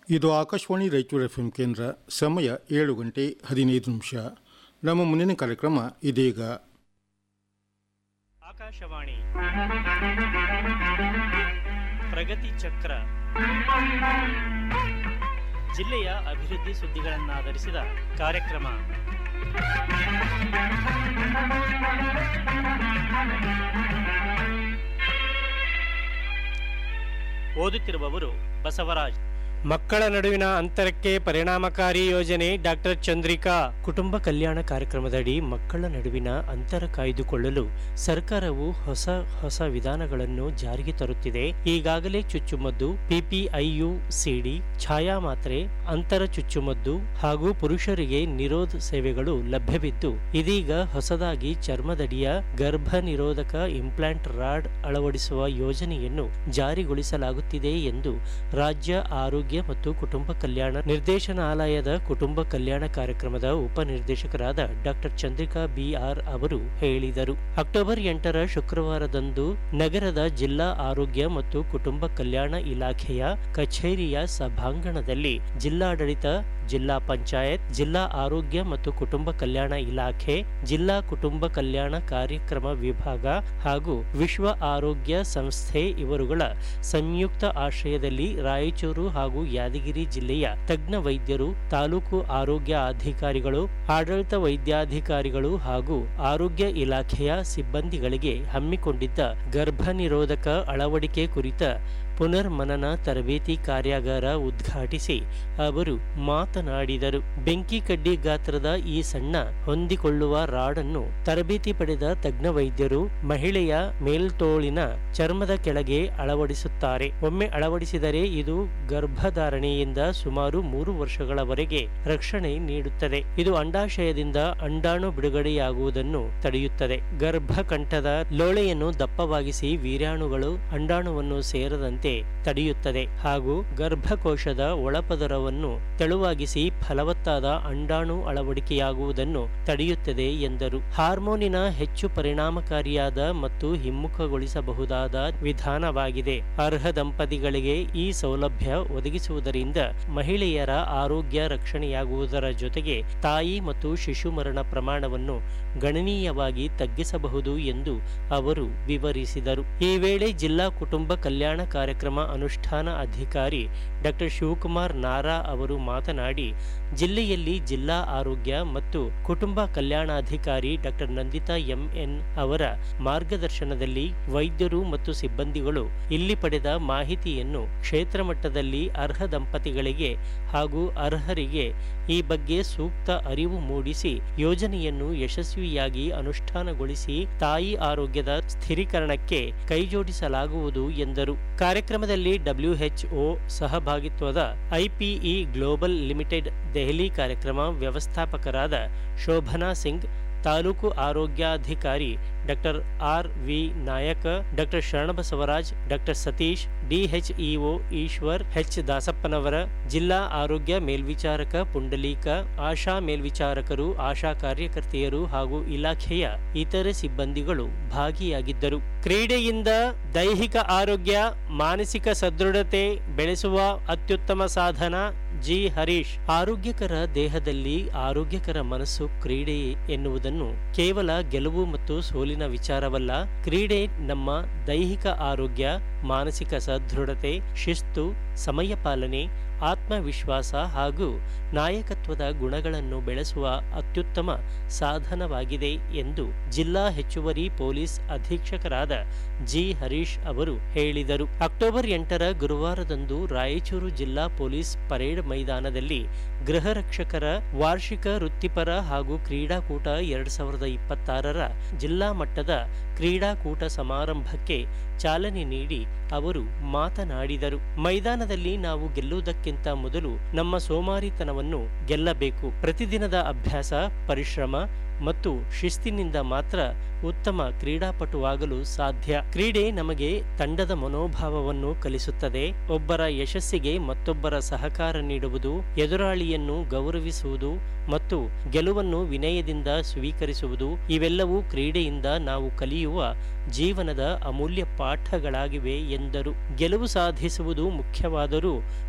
ಇದು Akashvani Raichur F M ಕೇಂದ್ರ ಸಮಯ ಏಳು ಗಂಟೆ ಹದಿನೈದು ನಿಮಿಷ ನಮ್ಮ ಮುಂದಿನ ಕಾರ್ಯಕ್ರಮ ಇದೀಗ ಆಕಾಶವಾಣಿ ಪ್ರಗತಿ ಚಕ್ರ ಜಿಲ್ಲೆಯ ಅಭಿವೃದ್ಧಿ ಸುದ್ದಿಗಳನ್ನಾಧರಿಸಿದ ಕಾರ್ಯಕ್ರಮ ಓದುತ್ತಿರುವವರು ಬಸವರಾಜ್ ಮಕ್ಕಳ ನಡುವಿನ ಅಂತರಕ್ಕೆ ಪರಿಣಾಮಕಾರಿ ಯೋಜನೆ ಡಾಕ್ಟರ್ ಚಂದ್ರಿಕಾ ಕುಟುಂಬ ಕಲ್ಯಾಣ ಕಾರ್ಯಕ್ರಮದಡಿ ಮಕ್ಕಳ ನಡುವಿನ ಅಂತರ ಕಾಯ್ದುಕೊಳ್ಳಲು ಸರ್ಕಾರವು ಹೊಸ ಹೊಸ ವಿಧಾನಗಳನ್ನು ಜಾರಿಗೆ ತರುತ್ತಿದೆ ಈಗಾಗಲೇ ಚುಚ್ಚುಮದ್ದು ಪಿಪಿಐಯು ಸಿಡಿ ಛಾಯಾ ಮಾತ್ರೆ ಅಂತರ ಚುಚ್ಚುಮದ್ದು ಹಾಗೂ ಪುರುಷರಿಗೆ ನಿರೋಧ ಸೇವೆಗಳು ಲಭ್ಯವಿದ್ದು ಇದೀಗ ಹೊಸದಾಗಿ ಚರ್ಮದಡಿಯ ಗರ್ಭ ನಿರೋಧಕ ಇಂಪ್ಲಾಂಟ್ ರಾಡ್ ಅಳವಡಿಸುವ ಯೋಜನೆಯನ್ನು ಜಾರಿಗೊಳಿಸಲಾಗುತ್ತಿದೆ ಎಂದು ರಾಜ್ಯ ಆರೋಗ್ಯ ಮತ್ತು ಕುಟುಂಬ ಕಲ್ಯಾಣ ನಿರ್ದೇಶನಾಲಯದ ಕುಟುಂಬ ಕಲ್ಯಾಣ ಕಾರ್ಯಕ್ರಮದ ಉಪನಿರ್ದೇಶಕರಾದ ಡಾಕ್ಟರ್ ಚಂದ್ರಿಕಾ ಬಿಆರ್ ಅವರು ಹೇಳಿದರು ಅಕ್ಟೋಬರ್ ಎಂಟರ ಶುಕ್ರವಾರದಂದು ನಗರದ ಜಿಲ್ಲಾ ಆರೋಗ್ಯ ಮತ್ತು ಕುಟುಂಬ ಕಲ್ಯಾಣ ಇಲಾಖೆಯ ಕಚೇರಿಯ ಸಭಾಂಗಣದಲ್ಲಿ ಜಿಲ್ಲಾಡಳಿತ ಜಿಲ್ಲಾ ಪಂಚಾಯತ್ ಜಿಲ್ಲಾ ಆರೋಗ್ಯ ಮತ್ತು ಕುಟುಂಬ ಕಲ್ಯಾಣ ಇಲಾಖೆ ಜಿಲ್ಲಾ ಕುಟುಂಬ ಕಲ್ಯಾಣ ಕಾರ್ಯಕ್ರಮ ವಿಭಾಗ ಹಾಗೂ ವಿಶ್ವ ಆರೋಗ್ಯ ಸಂಸ್ಥೆ ಇವರುಗಳ ಸಂಯುಕ್ತ ಆಶ್ರಯದಲ್ಲಿ ರಾಯಚೂರು ಹಾಗೂ ಯಾದಗಿರಿ ಜಿಲ್ಲೆಯ ತಜ್ಞ ವೈದ್ಯರು ತಾಲೂಕು ಆರೋಗ್ಯ ಅಧಿಕಾರಿಗಳು ಆಡಳಿತ ವೈದ್ಯಾಧಿಕಾರಿಗಳು ಹಾಗೂ ಆರೋಗ್ಯ ಇಲಾಖೆಯ ಸಿಬ್ಬಂದಿಗಳಿಗೆ ಹಮ್ಮಿಕೊಂಡಿದ್ದ ಗರ್ಭ ನಿರೋಧಕ ಅಳವಡಿಕೆ ಕುರಿತ ಪುನರ್ಮನನ ತರಬೇತಿ ಕಾರ್ಯಾಗಾರ ಉದ್ಘಾಟಿಸಿ ಅವರು ಮಾತನಾಡಿದರು ಬೆಂಕಿ ಕಡ್ಡಿ ಗಾತ್ರದ ಈ ಸಣ್ಣ ಹೊಂದಿಕೊಳ್ಳುವ ರಾಡನ್ನು ತರಬೇತಿ ಪಡೆದ ತಜ್ಞ ವೈದ್ಯರು ಮಹಿಳೆಯ ಮೇಲ್ತೋಳಿನ ಚರ್ಮದ ಕೆಳಗೆ ಅಳವಡಿಸುತ್ತಾರೆ ಒಮ್ಮೆ ಅಳವಡಿಸಿದರೆ ಇದು ಗರ್ಭಧಾರಣೆಯಿಂದ ಸುಮಾರು ಮೂರು ವರ್ಷಗಳವರೆಗೆ ರಕ್ಷಣೆ ನೀಡುತ್ತದೆ ಇದು ಅಂಡಾಶಯದಿಂದ ಅಂಡಾಣು ಬಿಡುಗಡೆಯಾಗುವುದನ್ನು ತಡೆಯುತ್ತದೆ ಗರ್ಭಕಂಠದ ಲೋಳೆಯನ್ನು ದಪ್ಪವಾಗಿಸಿ ವೀರ್ಯಾಣುಗಳು ಅಂಡಾಣುವನ್ನು ಸೇರದಂತೆ ತಡೆಯುತ್ತದೆ ಹಾಗೂ ಗರ್ಭಕೋಶದ ಒಳಪದರವನ್ನು ತೆಳುವಾಗಿಸಿ ಫಲವತ್ತಾದ ಅಂಡಾಣು ಅಳವಡಿಕೆಯಾಗುವುದನ್ನು ತಡೆಯುತ್ತದೆ ಎಂದರು ಹಾರ್ಮೋನಿನ ಹೆಚ್ಚು ಪರಿಣಾಮಕಾರಿಯಾದ ಮತ್ತು ಹಿಮ್ಮುಖಗೊಳಿಸಬಹುದಾದ ವಿಧಾನವಾಗಿದೆ ಅರ್ಹ ದಂಪತಿಗಳಿಗೆ ಈ ಸೌಲಭ್ಯ ಒದಗಿಸುವುದರಿಂದ ಮಹಿಳೆಯರ ಆರೋಗ್ಯ ರಕ್ಷಣೆಯಾಗುವುದರ ಜೊತೆಗೆ ತಾಯಿ ಮತ್ತು ಶಿಶು ಮರಣ ಪ್ರಮಾಣವನ್ನು ಗಣನೀಯವಾಗಿ ತಗ್ಗಿಸಬಹುದು ಎಂದು ಅವರು ವಿವರಿಸಿದರು ಈ ವೇಳೆ ಜಿಲ್ಲಾ ಕುಟುಂಬ ಕಲ್ಯಾಣ ಕಾರ್ಯಕ್ರಮ ಅನುಷ್ಠಾನ ಅಧಿಕಾರಿ ಡಾಕ್ಟರ್ ಶಿವಕುಮಾರ್ ನಾರಾ ಅವರು ಮಾತನಾಡಿ ಜಿಲ್ಲೆಯಲ್ಲಿ ಜಿಲ್ಲಾ ಆರೋಗ್ಯ ಮತ್ತು ಕುಟುಂಬ ಕಲ್ಯಾಣಾಧಿಕಾರಿ ಡಾಕ್ಟರ್ ನಂದಿತಾ ಎಂಎನ್ ಅವರ ಮಾರ್ಗದರ್ಶನದಲ್ಲಿ ವೈದ್ಯರು ಮತ್ತು ಸಿಬ್ಬಂದಿಗಳು ಇಲ್ಲಿ ಪಡೆದ ಮಾಹಿತಿಯನ್ನು ಕ್ಷೇತ್ರ ಮಟ್ಟದಲ್ಲಿ ಅರ್ಹ ದಂಪತಿಗಳಿಗೆ ಹಾಗೂ ಅರ್ಹರಿಗೆ ಈ ಬಗ್ಗೆ ಸೂಕ್ತ ಅರಿವು ಮೂಡಿಸಿ ಯೋಜನೆಯನ್ನು ಯಶಸ್ವಿಯಾಗಿ ಅನುಷ್ಠಾನಗೊಳಿಸಿ ತಾಯಿ ಆರೋಗ್ಯದ ಸ್ಥಿರೀಕರಣಕ್ಕೆ ಕೈಜೋಡಿಸಲಾಗುವುದು ಎಂದರು ಕಾರ್ಯಕ್ರಮದಲ್ಲಿ ಡಬ್ಲ್ಯೂಎಚ್ಒ ಸಹಭಾಗಿತ್ವದ ಐಪಿಇ ಗ್ಲೋಬಲ್ ಲಿಮಿಟೆಡ್ ದೆಹಲಿ ಕಾರ್ಯಕ್ರಮ ವ್ಯವಸ್ಥಾಪಕರಾದ ಶೋಭನಾ ಸಿಂಗ್ ತಾಲೂಕು ಆರೋಗ್ಯಾಧಿಕಾರಿ doctor R V Nayaka doctor Sharanabasavaraj doctor Satish DHEO Ishwar H Dasappanavar ಜಿಲ್ಲಾ ಆರೋಗ್ಯ ಮೇಲ್ವಿಚಾರಕ ಪುಂಡಲೀಕ ಆಶಾ ಮೇಲ್ವಿಚಾರಕರು ಆಶಾ ಕಾರ್ಯಕರ್ತೆಯರು ಹಾಗೂ ಇಲಾಖೆಯ ಇತರೆ ಸಿಬ್ಬಂದಿಗಳು ಭಾಗಿಯಾಗಿದ್ದರು ಕ್ರೀಡೆಯಿಂದ ದೈಹಿಕ ಆರೋಗ್ಯ ಮಾನಸಿಕ ಸದೃಢತೆ ಬೆಳೆಸುವ ಅತ್ಯುತ್ತಮ ಸಾಧನ ಜಿ ಹರೀಶ್ ಆರೋಗ್ಯಕರ ದೇಹದಲ್ಲಿ ಆರೋಗ್ಯಕರ ಮನಸ್ಸು ಕ್ರೀಡೆ ಎನ್ನುವುದನ್ನು ಕೇವಲ ಗೆಲುವು ಮತ್ತು ಸೋಲಿನ ವಿಚಾರವಲ್ಲ ಕ್ರೀಡೆ ನಮ್ಮ ದೈಹಿಕ ಆರೋಗ್ಯ ಮಾನಸಿಕ ಸದೃಢತೆ ಶಿಸ್ತು ಸಮಯ ಪಾಲನೆ ಆತ್ಮವಿಶ್ವಾಸ ಹಾಗೂ ನಾಯಕತ್ವದ ಗುಣಗಳನ್ನು ಬೆಳೆಸುವ ಅತ್ಯುತ್ತಮ ಸಾಧನವಾಗಿದೆ ಎಂದು ಜಿಲ್ಲಾ ಹೆಚ್ಚುವರಿ ಪೊಲೀಸ್ ಅಧೀಕ್ಷಕರಾದ ಜಿ ಹರೀಶ್ ಅವರು ಹೇಳಿದರು ಅಕ್ಟೋಬರ್ ಎಂಟರ ಗುರುವಾರದಂದು ರಾಯಚೂರು ಜಿಲ್ಲಾ ಪೊಲೀಸ್ ಪರೇಡ್ ಮೈದಾನದಲ್ಲಿ ಗೃಹ ರಕ್ಷಕರ ವಾರ್ಷಿಕ ವೃತ್ತಿಪರ ಹಾಗೂ ಕ್ರೀಡಾಕೂಟ ಎರಡ್ ಸಾವಿರದ ಇಪ್ಪತ್ತಾರರ ಜಿಲ್ಲಾ ಮಟ್ಟದ ಕ್ರೀಡಾಕೂಟ ಸಮಾರಂಭಕ್ಕೆ ಚಾಲನೆ ನೀಡಿ ಅವರು ಮಾತನಾಡಿದರು ಮೈದಾನದಲ್ಲಿ ನಾವು ಗೆಲ್ಲುವುದಕ್ಕಿಂತ ಮೊದಲು ನಮ್ಮ ಸೋಮಾರಿತನವನ್ನು ಗೆಲ್ಲಬೇಕು ಪ್ರತಿದಿನದ ಅಭ್ಯಾಸ ಪರಿಶ್ರಮ ಮತ್ತು ಶಿಸ್ತಿನಿಂದ ಮಾತ್ರ ಉತ್ತಮ ಕ್ರೀಡಾಪಟುವಾಗಲು ಸಾಧ್ಯ ಕ್ರೀಡೆ ನಮಗೆ ತಂಡದ ಮನೋಭಾವವನ್ನು ಕಲಿಸುತ್ತದೆ ಒಬ್ಬರ ಯಶಸ್ಸಿಗೆ ಮತ್ತೊಬ್ಬರ ಸಹಕಾರ ನೀಡುವುದು ಎದುರಾಳಿಯನ್ನು ಗೌರವಿಸುವುದು ಮತ್ತು ಗೆಲುವನ್ನು ವಿನಯದಿಂದ ಸ್ವೀಕರಿಸುವುದು ಇವೆಲ್ಲವೂ ಕ್ರೀಡೆಯಿಂದ ನಾವು ಕಲಿಯುವ ಜೀವನದ ಅಮೂಲ್ಯ ಪಾಠಗಳಾಗಿವೆ ಎಂದರು ಗೆಲುವು ಸಾಧಿಸುವುದು ಮುಖ್ಯವಾದರೂ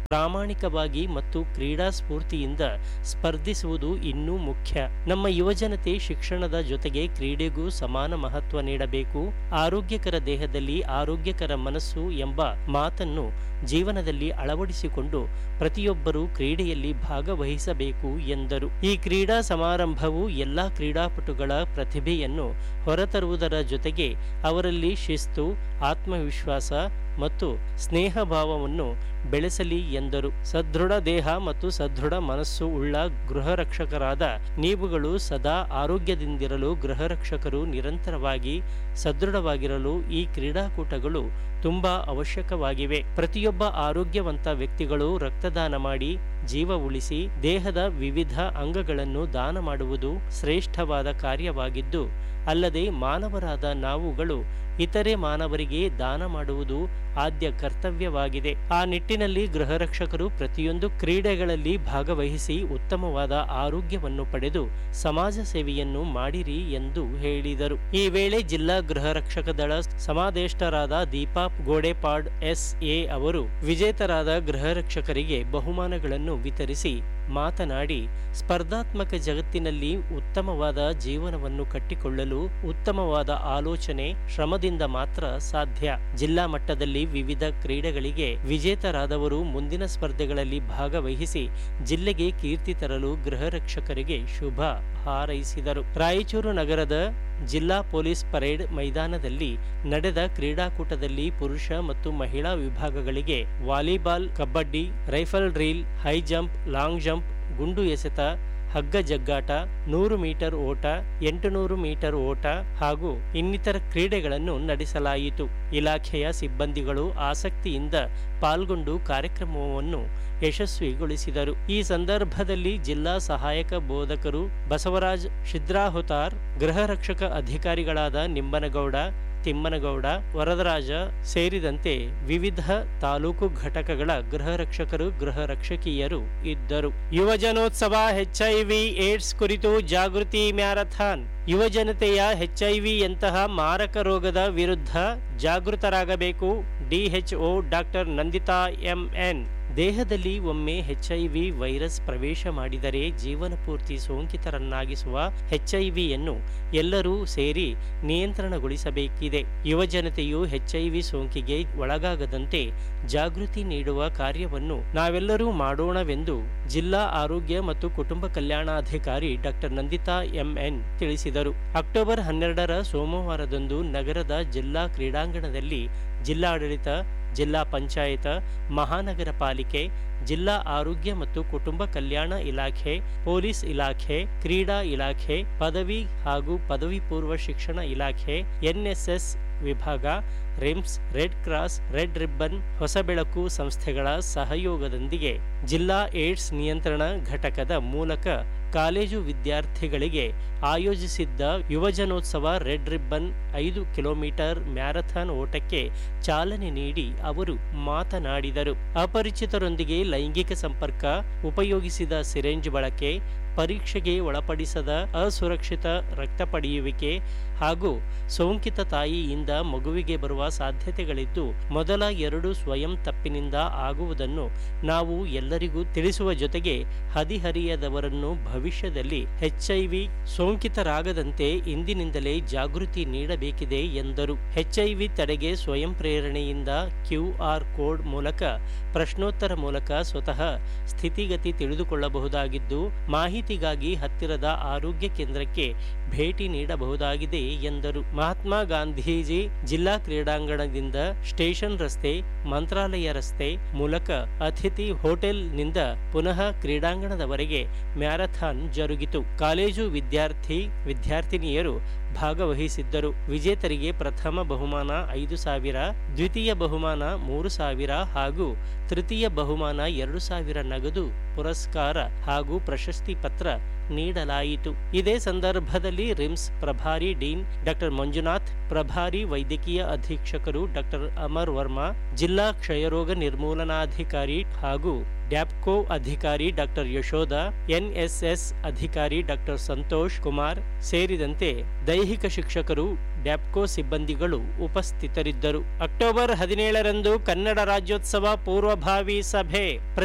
ಪ್ರಾಮಾಣಿಕವಾಗಿ ಮತ್ತು ಕ್ರೀಡಾ ಸ್ಫೂರ್ತಿಯಿಂದ ಸ್ಪರ್ಧಿಸುವುದು ಇನ್ನೂ ಮುಖ್ಯ ನಮ್ಮ ಯುವಜನತೆ ಶಿಕ್ಷಣದ ಜೊತೆಗೆ ಕ್ರೀಡೆಗೂ ಸಮಾನ ಮಹತ್ವ ನೀಡಬೇಕು ಆರೋಗ್ಯಕರ ದೇಹದಲ್ಲಿ ಆರೋಗ್ಯಕರ ಮನಸ್ಸು ಎಂಬ ಮಾತನ್ನು ಜೀವನದಲ್ಲಿ ಅಳವಡಿಸಿಕೊಂಡು ಪ್ರತಿಯೊಬ್ಬರೂ ಕ್ರೀಡೆಯಲ್ಲಿ ಭಾಗವಹಿಸಬೇಕು ಎಂದರು ಈ ಕ್ರೀಡಾ ಸಮಾರಂಭವು ಎಲ್ಲಾ ಕ್ರೀಡಾಪಟುಗಳ ಪ್ರತಿಭೆಯನ್ನು ಹೊರತರುವುದರ ಜೊತೆಗೆ ಅವರಲ್ಲಿ ಶಿಸ್ತು ಆತ್ಮವಿಶ್ವಾಸ ಮತ್ತು ಸ್ನೇಹ ಭಾವವನ್ನು ಬೆಳೆಸಲಿ ಎಂದರು ಸದೃಢ ದೇಹ ಮತ್ತು ಸದೃಢ ಮನಸ್ಸು ಉಳ್ಳ ಗೃಹ ರಕ್ಷಕರಾದ ನೀವುಗಳು ಸದಾ ಆರೋಗ್ಯದಿಂದಿರಲು ಗೃಹ ರಕ್ಷಕರು ನಿರಂತರವಾಗಿ ಸದೃಢವಾಗಿರಲು ಈ ಕ್ರೀಡಾಕೂಟಗಳು ತುಂಬಾ ಅವಶ್ಯಕವಾಗಿವೆ ಪ್ರತಿಯೊಬ್ಬ ಆರೋಗ್ಯವಂತ ವ್ಯಕ್ತಿಗಳು ರಕ್ತದಾನ ಮಾಡಿ ಜೀವ ಉಳಿಸಿ ದೇಹದ ವಿವಿಧ ಅಂಗಗಳನ್ನು ದಾನ ಮಾಡುವುದು ಶ್ರೇಷ್ಠವಾದ ಕಾರ್ಯವಾಗಿದ್ದು ಅಲ್ಲದೆ ಮಾನವರಾದ ನಾವುಗಳು ಇತರೆ ಮಾನವರಿಗೆ ದಾನ ಮಾಡುವುದು ಆದ್ಯ ಕರ್ತವ್ಯವಾಗಿದೆ ಆ ನಿಟ್ಟಿನಲ್ಲಿ ಗೃಹ ರಕ್ಷಕರು ಪ್ರತಿಯೊಂದು ಕ್ರೀಡೆಗಳಲ್ಲಿ ಭಾಗವಹಿಸಿ ಉತ್ತಮವಾದ ಆರೋಗ್ಯವನ್ನು ಪಡೆದು ಸಮಾಜ ಸೇವೆಯನ್ನು ಮಾಡಿರಿ ಎಂದು ಹೇಳಿದರು ಈ ವೇಳೆ ಜಿಲ್ಲಾ ಗೃಹ ರಕ್ಷಕ ದಳ ಸಮಾದೇಷ್ಟರಾದ ದೀಪಾ ಗೋಡೆಪಾಡ್ ಎಸ್ ಎ ಅವರು ವಿಜೇತರಾದ ಗೃಹ ರಕ್ಷಕರಿಗೆ ಬಹುಮಾನಗಳನ್ನು ವಿತರಿಸಿ ಮಾತನಾಡಿ ಸ್ಪರ್ಧಾತ್ಮಕ ಜಗತ್ತಿನಲ್ಲಿ ಉತ್ತಮವಾದ ಜೀವನವನ್ನು ಕಟ್ಟಿಕೊಳ್ಳಲು ಉತ್ತಮವಾದ ಆಲೋಚನೆ ಶ್ರಮದಿಂದ ಮಾತ್ರ ಸಾಧ್ಯ ಜಿಲ್ಲಾ ಮಟ್ಟದಲ್ಲಿ ವಿವಿಧ ಕ್ರೀಡೆಗಳಿಗೆ ವಿಜೇತರಾದವರು ಮುಂದಿನ ಸ್ಪರ್ಧೆಗಳಲ್ಲಿ ಭಾಗವಹಿಸಿ ಜಿಲ್ಲೆಗೆ ಕೀರ್ತಿ ತರಲು ಗೃಹ ರಕ್ಷಕರಿಗೆ ಶುಭ ಹಾರೈಸಿದರು ರಾಯಚೂರು ನಗರದ ಜಿಲ್ಲಾ ಪೊಲೀಸ್ ಪರೇಡ್ ಮೈದಾನದಲ್ಲಿ ನಡೆದ ಕ್ರೀಡಾಕೂಟದಲ್ಲಿ ಪುರುಷ ಮತ್ತು ಮಹಿಳಾ ವಿಭಾಗಗಳಿಗೆ volleyball kabaddi rifle drill high jump long jump ಗುಂಡು ಎಸೆತ ಹಗ್ಗ ಜಗ್ಗಾಟ ನೂರು ಮೀಟರ್ ಓಟ ಎಂಟುನೂರು ಮೀಟರ್ ಓಟ ಹಾಗೂ ಇನ್ನಿತರ ಕ್ರೀಡೆಗಳನ್ನು ನಡೆಸಲಾಯಿತು ಇಲಾಖೆಯ ಸಿಬ್ಬಂದಿಗಳು ಆಸಕ್ತಿಯಿಂದ ಪಾಲ್ಗೊಂಡು ಕಾರ್ಯಕ್ರಮವನ್ನು ಯಶಸ್ವಿಗೊಳಿಸಿದರು ಈ ಸಂದರ್ಭದಲ್ಲಿ ಜಿಲ್ಲಾ ಸಹಾಯಕ ಬೋಧಕರು ಬಸವರಾಜ್ ಶಿದ್ರಾಹುತಾರ್ ಗೃಹ ರಕ್ಷಕ ಅಧಿಕಾರಿಗಳಾದ ನಿಂಬನಗೌಡ ತಿಮ್ಮನಗೌಡ ವರದರಾಜ ಸೇರಿದಂತೆ ವಿವಿಧ ತಾಲೂಕು ಘಟಕಗಳ ಗೃಹ ರಕ್ಷಕರು ಗೃಹ ರಕ್ಷಕಿಯರು ಇದ್ದರು ಯುವಜನೋತ್ಸವ ಎಚ್ಐವಿ ಏಡ್ಸ್ ಕುರಿತು ಜಾಗೃತಿ ಮ್ಯಾರಥಾನ್ ಯುವಜನತೆಯ ಎಚ್ಐವಿ ಯಂತಹ ಮಾರಕ ರೋಗದ ವಿರುದ್ಧ ಜಾಗೃತರಾಗಬೇಕು ಡಿಎಚ್ಒ ಡಾಕ್ಟರ್ ನಂದಿತಾ ಎಂಎನ್ ದೇಹದಲ್ಲಿ ಒಮ್ಮೆ ಎಚ್ಐವಿ ವೈರಸ್ ಪ್ರವೇಶ ಮಾಡಿದರೆ ಜೀವನ ಪೂರ್ತಿ ಸೋಂಕಿತರನ್ನಾಗಿಸುವ ಎಚ್ಐವಿಯನ್ನು ಎಲ್ಲರೂ ಸೇರಿ ನಿಯಂತ್ರಣಗೊಳಿಸಬೇಕಿದೆ ಯುವಜನತೆಯು ಎಚ್ಐವಿ ಸೋಂಕಿಗೆ ಒಳಗಾಗದಂತೆ ಜಾಗೃತಿ ನೀಡುವ ಕಾರ್ಯವನ್ನು ನಾವೆಲ್ಲರೂ ಮಾಡೋಣವೆಂದು ಜಿಲ್ಲಾ ಆರೋಗ್ಯ ಮತ್ತು ಕುಟುಂಬ ಕಲ್ಯಾಣಾಧಿಕಾರಿ ಡಾಕ್ಟರ್ ನಂದಿತಾ ಎಂಎನ್ ತಿಳಿಸಿದರು ಅಕ್ಟೋಬರ್ ಹನ್ನೆರಡರ ಸೋಮವಾರದಂದು ನಗರದ ಜಿಲ್ಲಾ ಕ್ರೀಡಾಂಗಣದಲ್ಲಿ ಜಿಲ್ಲಾಡಳಿತ ಜಿಲ್ಲಾ ಪಂಚಾಯತ ಮಹಾನಗರ ಪಾಲಿಕೆ ಜಿಲ್ಲಾ ಆರೋಗ್ಯ ಮತ್ತು ಕುಟುಂಬ ಕಲ್ಯಾಣ ಇಲಾಖೆ ಪೊಲೀಸ್ ಇಲಾಖೆ ಕ್ರೀಡಾ ಇಲಾಖೆ ಪದವಿ ಹಾಗೂ ಪದವಿ ಪೂರ್ವ ಶಿಕ್ಷಣ ಇಲಾಖೆ ಎನ್ಎಸ್ಎಸ್ ವಿಭಾಗ RIMS red cross red ribbon ಹೊಸಬೆಳಕು ಸಂಸ್ಥೆಗಳ ಸಹಯೋಗದೊಂದಿಗೆ ಜಿಲ್ಲಾ ಏಡ್ಸ್ ನಿಯಂತ್ರಣ ಘಟಕದ ಮೂಲಕ ಕಾಲೇಜು ವಿದ್ಯಾರ್ಥಿಗಳಿಗೆ ಆಯೋಜಿಸಿದ್ದ ಯುವಜನೋತ್ಸವ ರೆಡ್ ರಿಬ್ಬನ್ ಐದು ಕಿಲೋಮೀಟರ್ ಮ್ಯಾರಥಾನ್ ಓಟಕ್ಕೆ ಚಾಲನೆ ನೀಡಿ ಅವರು ಮಾತನಾಡಿದರು ಅಪರಿಚಿತರೊಂದಿಗೆ ಲೈಂಗಿಕ ಸಂಪರ್ಕ ಉಪಯೋಗಿಸಿದ ಸಿರೆಂಜ್ ಬಳಕೆ ಪರೀಕ್ಷೆಗೆ ಒಳಪಡಿಸದ ಅಸುರಕ್ಷಿತ ರಕ್ತ ಪಡೆಯುವಿಕೆ ಹಾಗೂ ಸೋಂಕಿತ ತಾಯಿಯಿಂದ ಮಗುವಿಗೆ ಬರುವ ಸಾಧ್ಯತೆಗಳಿದ್ದು ಮೊದಲ ಎರಡು ಸ್ವಯಂ ತಪ್ಪಿನಿಂದ ಆಗುವುದನ್ನು ನಾವು ಎಲ್ಲರಿಗೂ ತಿಳಿಸುವ ಜೊತೆಗೆ ಹದಿಹರಿಯದವರನ್ನು ಭವಿಷ್ಯದಲ್ಲಿ ಎಚ್ಐವಿ ಸೋಂಕಿತರಾಗದಂತೆ ಇಂದಿನಿಂದಲೇ ಜಾಗೃತಿ ನೀಡಬೇಕಿದೆ ಎಂದರು ಎಚ್ಐವಿ ತಡೆಗೆ ಸ್ವಯಂ ಪ್ರೇರಣೆಯಿಂದ ಕ್ಯೂಆರ್ ಕೋಡ್ ಮೂಲಕ ಪ್ರಶ್ನೋತ್ತರ ಮೂಲಕ ಸ್ವತಃ ಸ್ಥಿತಿಗತಿ ತಿಳಿದುಕೊಳ್ಳಬಹುದಾಗಿದ್ದು ಮಾಹಿತಿಗಾಗಿ ಹತ್ತಿರದ ಆರೋಗ್ಯ ಕೇಂದ್ರಕ್ಕೆ ಭೇಟಿ ನೀಡಬಹುದಾಗಿದೆ ಎಂದರು ಮಹಾತ್ಮ ಗಾಂಧೀಜಿ ಜಿಲ್ಲಾ ಕ್ರೀಡಾಂಗಣದಿಂದ ಸ್ಟೇಷನ್ ರಸ್ತೆ ಮಂತ್ರಾಲಯ ರಸ್ತೆ ಮೂಲಕ ಅತಿಥಿ ಹೋಟೆಲ್ನಿಂದ ಪುನಃ ಕ್ರೀಡಾಂಗಣದವರೆಗೆ ಮ್ಯಾರಥಾನ್ ಜರುಗಿತು ಕಾಲೇಜು ವಿದ್ಯಾರ್ಥಿ ವಿದ್ಯಾರ್ಥಿನಿಯರು ಭಾಗವಹಿಸಿದ್ದರು ವಿಜೇತರಿಗೆ ಪ್ರಥಮ ಬಹುಮಾನ ಐದು ಸಾವಿರ ದ್ವಿತೀಯ ಬಹುಮಾನ ಮೂರು ಸಾವಿರ ಹಾಗೂ ತೃತೀಯ ಬಹುಮಾನ ಎರಡು ಸಾವಿರ ನಗದು ಪುರಸ್ಕಾರ ಹಾಗೂ ಪ್ರಶಸ್ತಿ ಪತ್ರ ನೀಡಲಾಯಿತು ಇದೇ ಸಂದರ್ಭದಲ್ಲಿ ರಿಮ್ಸ್ ಪ್ರಭಾರಿ ಡೀನ್ ಡಾಕ್ಟರ್ ಮಂಜುನಾಥ್ ಪ್ರಭಾರಿ ವೈದ್ಯಕೀಯ ಅಧೀಕ್ಷಕರು ಡಾಕ್ಟರ್ ಅಮರ್ ವರ್ಮಾ ಜಿಲ್ಲಾ ಕ್ಷಯರೋಗ ನಿರ್ಮೂಲನಾಧಿಕಾರಿ ಹಾಗೂ ಡ್ಯಾಪ್ಕೋ ಅಧಿಕಾರಿ ಡಾಕ್ಟರ್ ಯಶೋಧ ಎನ್ಎಸ್ಎಸ್ ಅಧಿಕಾರಿ ಡಾಕ್ಟರ್ ಸಂತೋಷ್ ಕುಮಾರ್ ಸೇರಿದಂತೆ ದೈಹಿಕ ಶಿಕ್ಷಕರು ಡ್ಯಾಪ್ಕೋ ಸಿಬ್ಬಂದಿಗಳು ಉಪಸ್ಥಿತರಿದ್ದರು ಅಕ್ಟೋಬರ್ ಹದಿನೇಳರಂದು ಕನ್ನಡ ರಾಜ್ಯೋತ್ಸವ ಪೂರ್ವಭಾವಿ ಸಭೆ